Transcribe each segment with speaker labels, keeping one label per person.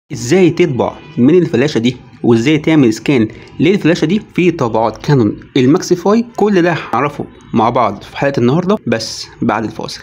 Speaker 1: ازاي تطبع من الفلاشة دي وازاي تعمل سكان للفلاشة دي في طبعات كانون الماكسيفاي كل ده هنعرفه مع بعض في حلقة النهاردة بس بعد الفاصل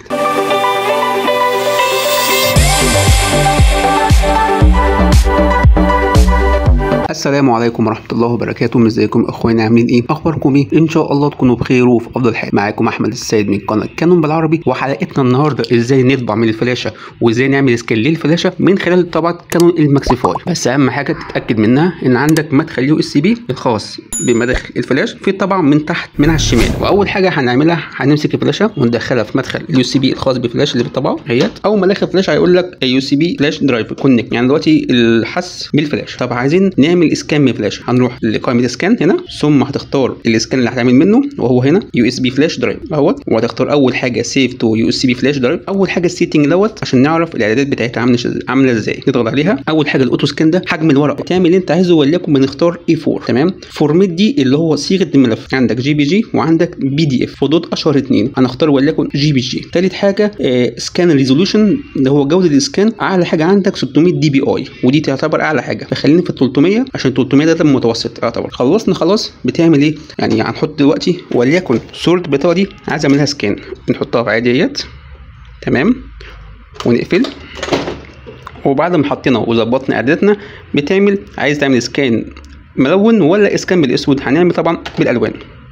Speaker 1: السلام عليكم ورحمة الله وبركاته ازيكم اخواني عاملين ايه اخباركم ايه ان شاء الله تكونوا بخير وفي افضل حال معاكم احمد السيد من قناة كانون بالعربي وحلقتنا النهاردة ازاي نطبع من الفلاشة وازاي نعمل سكان للفلاشة من خلال طبعة كانون الماكسيفاي بس اهم حاجة تتأكد منها ان عندك مدخل يو اس بي الخاص بمداخل الفلاش في طبعا من تحت من على الشمال واول حاجة هنعملها هنمسك الفلاشة وندخلها في مدخل اليو سي بي الخاص بالفلاش اللي بتطبعه هيت او مداخل فلاش هيقول لك يو سي بي فلاش درايف كونكت يعني دلوقتي الحس بالفلاش طب عايزين نعمل سكان من فلاش هنروح لقائمه سكان هنا ثم هتختار السكان اللي هتعمل منه وهو هنا يو اس بي فلاش درايف اهوت وهتختار اول حاجه سيف تو يو اس بي فلاش درايف اول حاجه السيتنج دوت عشان نعرف الاعدادات بتاعتها عامله عامله ازاي نضغط عليها اول حاجه الاوتو سكان ده حجم الورقه تعمل اللي انت عايزه وليكن بنختار اي 4 تمام فورميت دي اللي هو صيغه الملف عندك جي بي جي وعندك بي دي اف ودول اشهر اثنين هنختار وليكن جي بي جي ثالث حاجه آه سكان ريزولوشن اللي هو جوده السكان اعلى حاجه عندك 600 دي بي اي ودي تعتبر اعلى حاجه فخلينا في 300 عشان 300 ده المتوسط يعتبر خلصنا خلاص بتعمل ايه يعني هنحط دلوقتي وليكن صوره البطاقه دي عايز اعملها سكان نحطها في عاديات تمام ونقفل وبعد ما حطينا وظبطنا اعداداتنا بتعمل عايز تعمل سكان ملون ولا اسكان بالاسود هنعمل طبعا بالالوان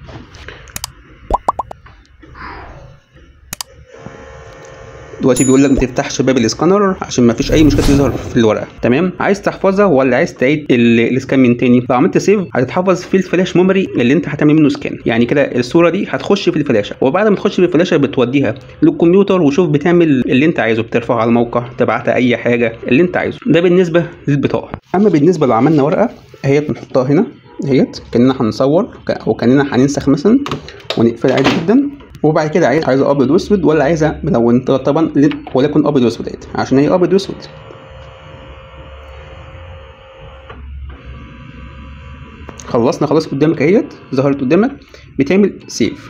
Speaker 1: دلوقتي بيقول لك ما تفتحش باب الاسكانر عشان ما فيش اي مشكله تظهر في الورقه تمام عايز تحفظها ولا عايز تعيد الاسكان من تاني لو عملت سيف هتتحفظ في الفلاش ميموري اللي انت هتعمل منه سكان يعني كده الصوره دي هتخش في الفلاشه وبعد ما تخش في الفلاشه بتوديها للكمبيوتر وشوف بتعمل اللي انت عايزه بترفعها على الموقع تبعتها اي حاجه اللي انت عايزه ده بالنسبه للبطاقه اما بالنسبه لو عملنا ورقه اهي بنحطها هنا اهيت كاننا هنصور او كاننا هننسخ مثلا ونقفل عادي جدا وبعد كده عايز عايزه ابيض واسود ولا عايزه ملون طبعا ولكن ابيض واسود اهي عشان هي ابيض واسود خلصنا خلاص قدامك اهيت ظهرت قدامك بتعمل سيف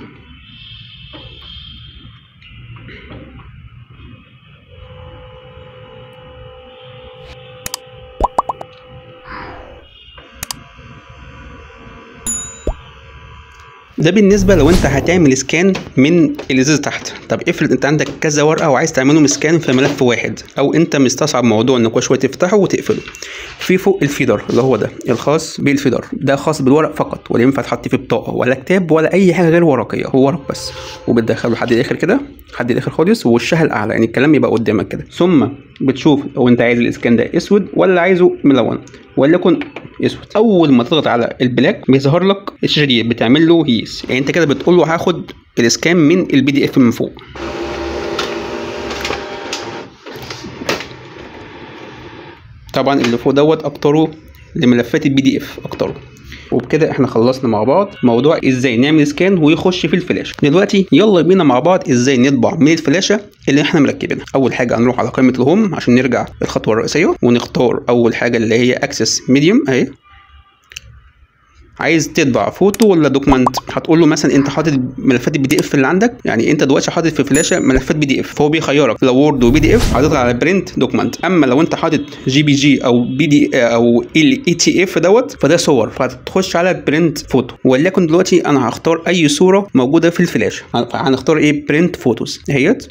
Speaker 1: ده بالنسبة لو انت هتعمل سكان من الازاز تحت طب افرض انت عندك كذا ورقة وعايز تعملهم سكان في ملف واحد او انت مستصعب موضوع انك شوية تفتحه وتقفله في فوق الفيدر اللي هو ده الخاص بالفيدر ده خاص بالورق فقط ولا ينفع تحط فيه بطاقة ولا كتاب ولا اي حاجة غير ورقية هو ورق بس وبتدخله لحد الاخر كده لحد الاخر خالص ووشها الاعلى يعني الكلام يبقى قدامك كده ثم بتشوف لو انت عايز الاسكان ده اسود ولا عايزه ملون وليكن اسود اول ما تضغط على البلاك بيظهر لك الشاشه دي بتعمل له هيس يعني انت كده بتقول له هاخد الاسكان من البي دي اف من فوق طبعا اللي فوق دوت اكتره لملفات البي دي اف اكتره وبكده احنا خلصنا مع بعض موضوع ازاي نعمل سكان ويخش في الفلاشه دلوقتي يلا بينا مع بعض ازاي نطبع من الفلاشه اللي احنا مركبينها اول حاجه هنروح على قائمه الهوم عشان نرجع الخطوه الرئيسيه ونختار اول حاجه اللي هي اكسس ميديوم اهي عايز تطبع فوتو ولا دوكمنت هتقول له مثلا انت حاطط ملفات البي دي اف اللي عندك يعني انت دلوقتي حاطط في فلاشه ملفات بي دي اف فهو بيخيرك لو وورد وبي دي اف هتضغط على برنت دوكمنت اما لو انت حاطط جي بي جي او بي دي او الاي تي اف دوت فده صور فهتخش على برنت فوتو وليكن دلوقتي انا هختار اي صوره موجوده في الفلاشه هنختار ايه برنت فوتوز اهيت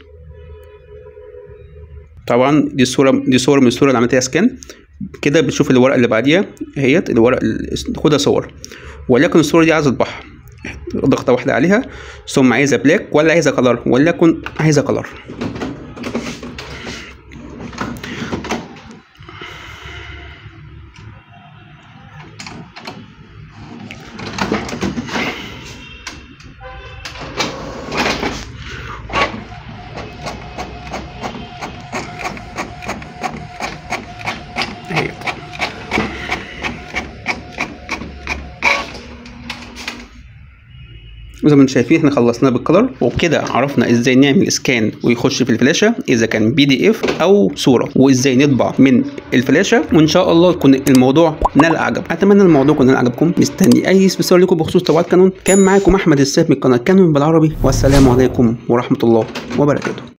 Speaker 1: طبعا دي صوره دي صور من الصوره اللي عملتها سكان كده بتشوف الورقه اللي بعديها اهيت الورق خدها صور ولكن الصوره دي عايز اطبعها ضغطه واحده عليها ثم عايزه بلاك ولا عايزه كلر وليكن عايزه كلر وزي ما انتم شايفين احنا خلصناه بالكلر وبكده عرفنا ازاي نعمل اسكان ويخش في الفلاشه اذا كان بي دي اف او صوره وازاي نطبع من الفلاشه وان شاء الله يكون الموضوع نال عجب اتمنى الموضوع يكون نال عجبكم مستني اي استفسار لكم بخصوص طبعات كانون كان معاكم احمد السيف من قناه كانون بالعربي والسلام عليكم ورحمه الله وبركاته